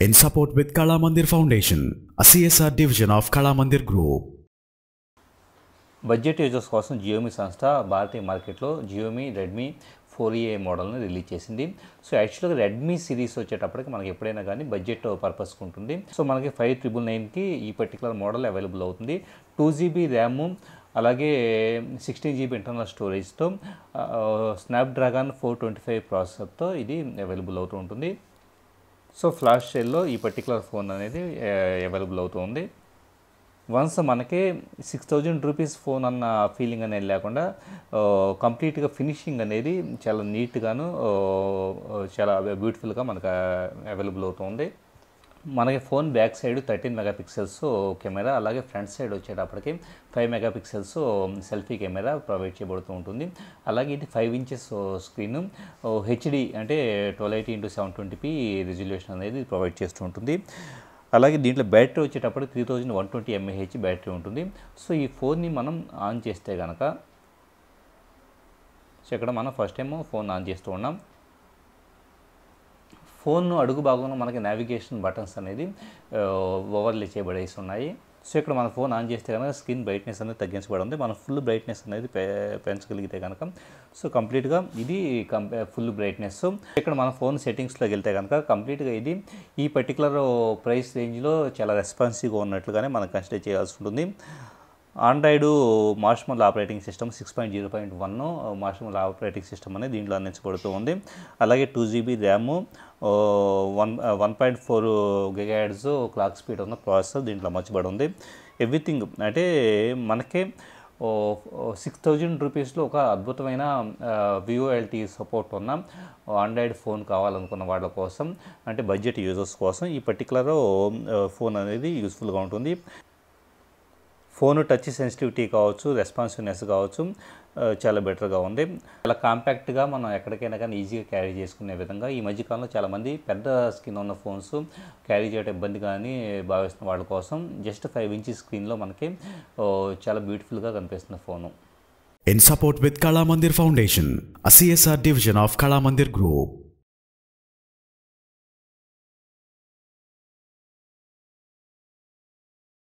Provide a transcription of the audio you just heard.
in support with Kala Mandir Foundation, a CSR division of Kala Mandir Group. Budget users కోసం Xiaomi సంస్థ భారతీయ మార్కెట్లో Xiaomi Redmi four ఏ మోడల్ని release చేసింది so యాక్చువల్గా Redmi series వచ్చేటప్పటికి మనకి ఎప్పుడైనా కానీ బడ్జెట్ పర్పస్కి ఉంటుంది సో మనకి ఫైవ్ ట్రిపుల్ నైన్కి ఈ పర్టికులర్ మోడల్ అవైలబుల్ అవుతుంది టూ జీబీ ర్యామ్ అలాగే సిక్స్టీన్ జీబీ ఇంటర్నల్ స్టోరేజ్తో స్నాప్డ్రాగన్ ఫోర్ ట్వంటీ ఫైవ్ ప్రాసెసర్తో ఇది అవైలబుల్ అవుతూ ఉంటుంది సో ఫ్లాష్ సేల్లో ఈ పర్టికులర్ ఫోన్ అనేది అవైలబుల్ అవుతుంది వన్స్ మనకి సిక్స్ థౌజండ్ రూపీస్ ఫోన్ అన్న ఫీలింగ్ అనేది లేకుండా కంప్లీట్గా ఫినిషింగ్ అనేది చాలా నీట్గాను చాలా బ్యూటిఫుల్గా మనకు అవైలబుల్ అవుతుంది మనకి phone back side thirteen megapixels camera అలాగే ఫ్రంట్ సైడ్ వచ్చేటప్పటికి five megapixels selfie camera provide చేయబడుతూ ఉంటుంది అలాగే ఇది ఫైవ్ ఇంచెస్ స్క్రీన్ హెచ్డి అంటే twelve eighty into seven twenty p resolution అనేది ప్రొవైడ్ చేస్తూ ఉంటుంది అలాగే దీంట్లో బ్యాటరీ వచ్చేటప్పుడు three thousand one twenty mAh battery ఉంటుంది సో ఈ ఫోన్ని మనం ఆన్ చేస్తే కనుక సో ఇక్కడ మనం ఫస్ట్ టైం ఫోన్ ఆన్ చేస్తూ ఉన్నాం ఫోన్ అడుగు భాగంలో మనకి నావిగేషన్ బటన్స్ అనేది ఓవర్లే చేయబడేసి ఉన్నాయి సో ఇక్కడ మన ఫోన్ ఆన్ చేస్తే కనుక స్క్రీన్ బ్రైట్నెస్ అనేది తగ్గించబడి ఉంది మనం ఫుల్ బ్రైట్నెస్ అనేది పె పెంచగలిగితే కనుక సో కంప్లీట్గా ఇది కంపే ఫుల్ బ్రైట్నెస్ ఇక్కడ మన ఫోన్ సెట్టింగ్స్లోకి వెళ్తే కనుక కంప్లీట్గా ఇది ఈ పర్టికులర్ ప్రైస్ రేంజ్లో చాలా రెస్పాన్సివ్గా ఉన్నట్లుగానే మనం కన్సిడర్ చేయాల్సి ఉంటుంది Android marshmallow operating system six point zero point one marshmallow operating system అనేది దీంట్లో అందించబడుతూ ఉంది అలాగే two GB RAM one one point four gigahertz clock speed ఉన్న ప్రాసెసర్ దీంట్లో అమర్చబడి ఉంది ఎవ్రీథింగ్ అంటే మనకి సిక్స్ థౌజండ్ రూపీస్లో ఒక అద్భుతమైన విఓఎల్టీ సపోర్ట్ ఉన్న ఆండ్రాయిడ్ ఫోన్ కావాలనుకున్న వాళ్ళ కోసం అంటే బడ్జెట్ యూజర్స్ కోసం ఈ పర్టికులర్ ఫోన్ అనేది యూస్ఫుల్గా ఉంటుంది ఫోన్ టచ్ సెన్సిటివిటీ కావచ్చు రెస్పాన్సివ్నెస్ కావచ్చు చాలా బెటర్గా ఉంది చాలా కాంపాక్ట్గా మనం ఎక్కడికైనా కానీ ఈజీగా క్యారీ చేసుకునే విధంగా ఈ మధ్యకాలంలో చాలామంది పెద్ద స్క్రీన్ ఉన్న ఫోన్స్ క్యారీ చేయడం ఇబ్బంది కానీ భావిస్తున్న వాళ్ళ కోసం జస్ట్ ఫైవ్ ఇంచ్ స్క్రీన్లో మనకి చాలా బ్యూటిఫుల్గా కనిపిస్తుంది phone In support with Kala Mandir Foundation, a CSR division of Kala Mandir Group.